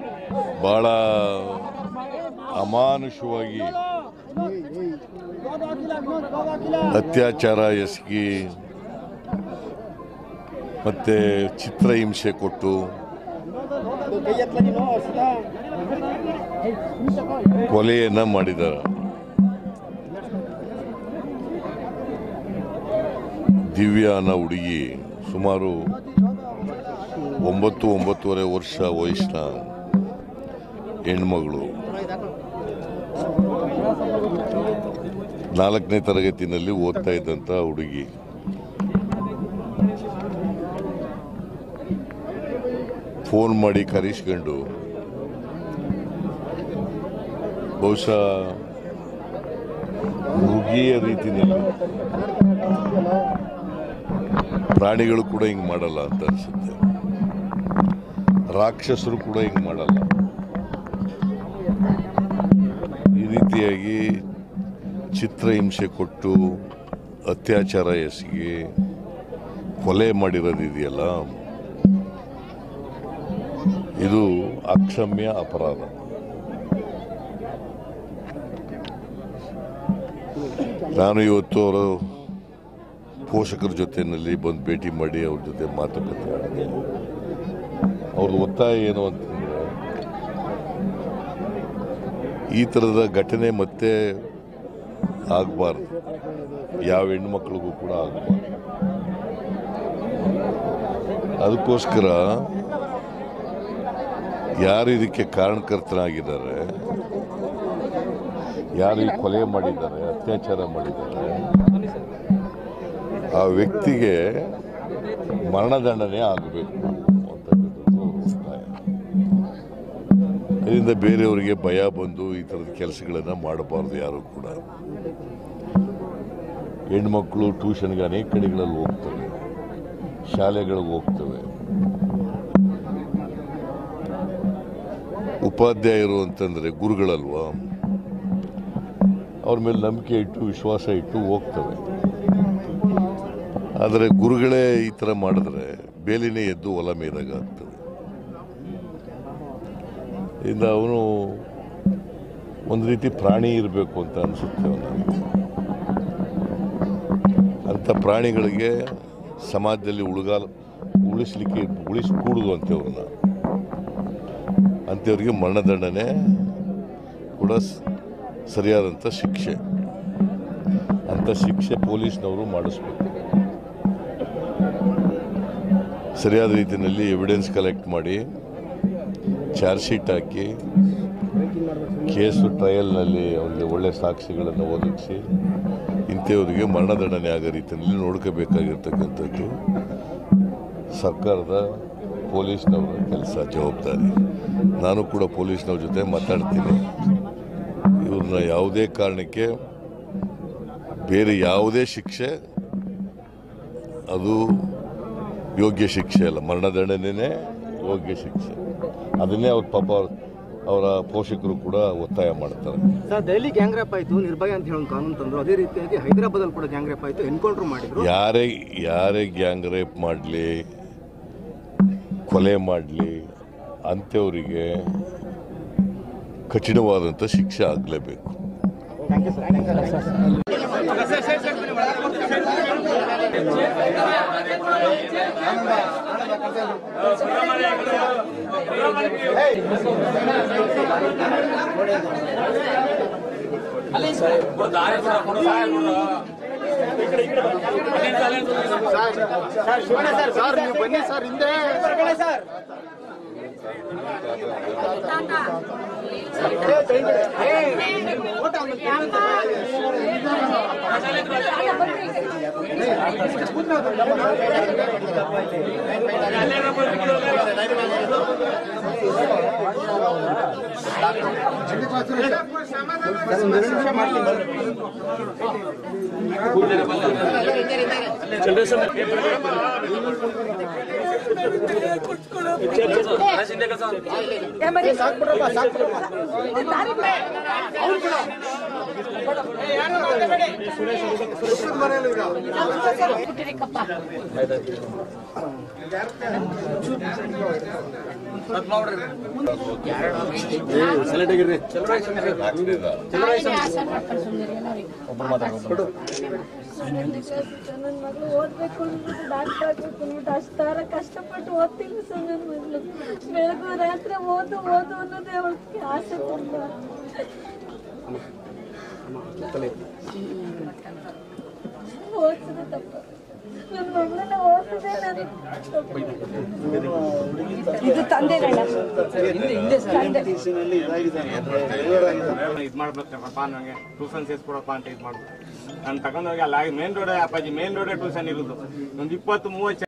ಬಹಳ ಅಮಾನುಷವಾಗಿ ಅತ್ಯಾಚಾರ ಎಸಗಿ ಮತ್ತೆ ಚಿತ್ರಹಿಂಸೆ ಕೊಟ್ಟು ಕೊಲೆಯನ್ನ ಮಾಡಿದ್ದಾರೆ ದಿವ್ಯ ಅನ್ನೋ ಹುಡುಗಿ ಸುಮಾರು ಒಂಬತ್ತು ಒಂಬತ್ತುವರೆ ವರ್ಷ ವಯಸ್ಸಿನ ಹೆಣ್ಮಗಳು ನಾಲ್ಕನೇ ತರಗತಿನಲ್ಲಿ ಓದ್ತಾ ಇದ್ದಂಥ ಹುಡುಗಿ ಫೋನ್ ಮಾಡಿ ಕರೆಸ್ಕೊಂಡು ಬಹುಶಃ ಮೃಗೀಯ ರೀತಿಯಲ್ಲಿ ಪ್ರಾಣಿಗಳು ಕೂಡ ಹಿಂಗೆ ಮಾಡಲ್ಲ ಅಂತ ಅನಿಸುತ್ತೆ ರಾಕ್ಷಸರು ಕೂಡ ಹಿಂಗೆ ಮಾಡಲ್ಲ ಈ ರೀತಿಯಾಗಿ ಚಿತ್ರಹಿಂಸೆ ಕೊಟ್ಟು ಅತ್ಯಾಚಾರ ಎಸಗಿ ಕೊಲೆ ಮಾಡಿರೋದಿದೆಯಲ್ಲ ಇದು ಅಕ್ಷಮ್ಯ ಅಪರಾಧ ನಾನು ಇವತ್ತು ಅವರ ಪೋಷಕರ ಜೊತೆಯಲ್ಲಿ ಬಂದು ಭೇಟಿ ಮಾಡಿ ಅವ್ರ ಜೊತೆ ಮಾತುಕತೆ ಆಡಿದೆ ಅವ್ರದ್ದು ಒತ್ತಾಯ ಏನು ಅಂತಂದ್ರೆ ಈ ಥರದ ಘಟನೆ ಮತ್ತೆ ಆಗಬಾರ್ದು ಯಾವ ಹೆಣ್ಮಕ್ಳಿಗೂ ಕೂಡ ಆಗಬಾರ್ದು ಅದಕ್ಕೋಸ್ಕರ ಯಾರು ಇದಕ್ಕೆ ಕಾರಣಕರ್ತರಾಗಿದ್ದಾರೆ ಯಾರು ಈ ಕೊಲೆ ಮಾಡಿದ್ದಾರೆ ಅತ್ಯಾಚಾರ ಮಾಡಿದ್ದಾರೆ ಆ ವ್ಯಕ್ತಿಗೆ ಮರಣದಂಡನೆ ಆಗಬೇಕು ಅಂತಕ್ಕಂಥದ್ದು ಒತ್ತಾಯ ಇದರಿಂದ ಬೇರೆಯವರಿಗೆ ಭಯ ಬಂದು ಈ ಥರದ ಕೆಲಸಗಳನ್ನು ಮಾಡಬಾರ್ದು ಯಾರು ಕೂಡ ಹೆಣ್ಮಕ್ಳು ಟ್ಯೂಷನ್ಗೆ ಅನೇಕ ಕಡೆಗಳಲ್ಲಿ ಹೋಗ್ತವೆ ಶಾಲೆಗಳಿಗೆ ಹೋಗ್ತವೆ ಉಪಾಧ್ಯಾಯರು ಅಂತಂದರೆ ಗುರುಗಳಲ್ವಾ ಅವ್ರ ಮೇಲೆ ನಂಬಿಕೆ ಇಟ್ಟು ವಿಶ್ವಾಸ ಇಟ್ಟು ಹೋಗ್ತವೆ ಆದರೆ ಗುರುಗಳೇ ಈ ಥರ ಮಾಡಿದ್ರೆ ಬೇಲಿನೇ ಎದ್ದು ಹೊಲ ಮೇದಾಗ ಆಗ್ತದೆ ಇಂದ ಅವನು ಒಂದು ರೀತಿ ಪ್ರಾಣಿ ಇರಬೇಕು ಅಂತ ಅನಿಸುತ್ತೆ ನನಗೆ ಅಂಥ ಪ್ರಾಣಿಗಳಿಗೆ ಸಮಾಜದಲ್ಲಿ ಉಳುಗಾಲ ಉಳಿಸ್ಲಿಕ್ಕೆ ಉಳಿಸ್ಕೂಡುದು ಅಂಥವ್ರನ್ನ ಅಂಥವ್ರಿಗೆ ಮರಣದಂಡನೆ ಕೂಡ ಸ್- ಸರಿಯಾದಂಥ ಶಿಕ್ಷೆ ಅಂಥ ಶಿಕ್ಷೆ ಪೊಲೀಸ್ನವರು ಮಾಡಿಸ್ಬೇಕು ಸರಿಯಾದ ರೀತಿಯಲ್ಲಿ ಎವಿಡೆನ್ಸ್ ಕಲೆಕ್ಟ್ ಮಾಡಿ ಚಾರ್ಜ್ ಶೀಟ್ ಹಾಕಿ ಕೇಸು ಟ್ರಯಲ್ನಲ್ಲಿ ಅವರಿಗೆ ಒಳ್ಳೆ ಸಾಕ್ಷಿಗಳನ್ನು ಒದಗಿಸಿ ಇಂಥವರಿಗೆ ಮರಣದಂಡನೆ ಆಗೋ ರೀತಿಯಲ್ಲಿ ನೋಡ್ಕೋಬೇಕಾಗಿರ್ತಕ್ಕಂಥದ್ದು ಸರ್ಕಾರದ ಪೊಲೀಸ್ನವರ ಕೆಲಸ ಜವಾಬ್ದಾರಿ ನಾನು ಕೂಡ ಪೊಲೀಸ್ನವ್ರ ಜೊತೆ ಮಾತಾಡ್ತೀನಿ ಇವ್ರನ್ನ ಯಾವುದೇ ಕಾರಣಕ್ಕೆ ಬೇರೆ ಯಾವುದೇ ಶಿಕ್ಷೆ ಅದು ಯೋಗ್ಯ ಶಿಕ್ಷೆ ಅಲ್ಲ ಮರಣದಂಡನೆ ಯೋಗ್ಯ ಶಿಕ್ಷೆ ಅದನ್ನೇ ಅವ್ರ ಪಾಪ ಅವರ ಪೋಷಕರು ಕೂಡ ಒತ್ತಾಯ ಮಾಡ್ತಾರೆ ಸರ್ ದೆಹಲಿ ಗ್ಯಾಂಗ್ ರೇಪ್ ಆಯ್ತು ನಿರ್ಭಯ ಅಂತ ಹೇಳಿ ಒಂದು ಕಾನೂನು ತಂದ್ರು ಅದೇ ರೀತಿಯಾಗಿ ಹೈದರಾಬಾದಲ್ಲಿ ಕೂಡ ಗ್ಯಾಂಗ್ ರೇಪ್ ಆಯ್ತು ಎನ್ಕೌಂಟರ್ ಮಾಡಿದ್ರು ಯಾರೇ ಯಾರೇ ಗ್ಯಾಂಗ್ ರೇಪ್ ಮಾಡಲಿ ಕೊಲೆ ಮಾಡಲಿ ಅಂಥವರಿಗೆ ಕಠಿಣವಾದಂಥ ಶಿಕ್ಷೆ ಆಗಲೇಬೇಕು ಸರ್ ನೀವು ಬನ್ನಿ ಸರ್ ಹಿಂದೆ ಸರ್ ಬಿಟ್ಟಿರಿಕಪ್ಪ ನನ್ನ ಮಗಳು ಓದ್ಬೇಕು ಅಂದ್ಬಿಟ್ಟು ಡಾಕ್ಟರ್ ಆಗ್ಬೇಕು ಅಂದ್ಬಿಟ್ಟು ಅಷ್ಟಾರ ಕಷ್ಟಪಟ್ಟು ಓದ್ತೀನಿ ಸರ್ ನನ್ನ ಮಗಳು ಬೆಳಗ್ಗೆ ರಾತ್ರಿ ಓದು ಓದು ಅನ್ನೋದೇ ಅವಳಿಗೆ ಆಸೆ ತುಂಬ ಓದಿಸಿದೆ ತಪ್ಪು ನನ್ನ ಮಗಳನ್ನ ಓದಿಸಿದೆ ನಾನು ತಪ್ಪು. ಇದು ತಂದೆಗಳ ಇದ್ ಮಾಡ್ಬೇಕಪ್ಪ ನಂಗೆ ಟ್ಯೂಷನ್ ಸೇರಿಸ್ಕೊಡಪ್ಪ ಅಂತ ಇದ್ ಮಾಡ್ಬೇಕು ನಾನು ತಗೊಂಡೋಗಿ ಅಲ್ಲಿ main road Appaji main road tuition ಇರೋದು ಒಂದು ಇಪ್ಪತ್ತು ಮೂವತ್ತು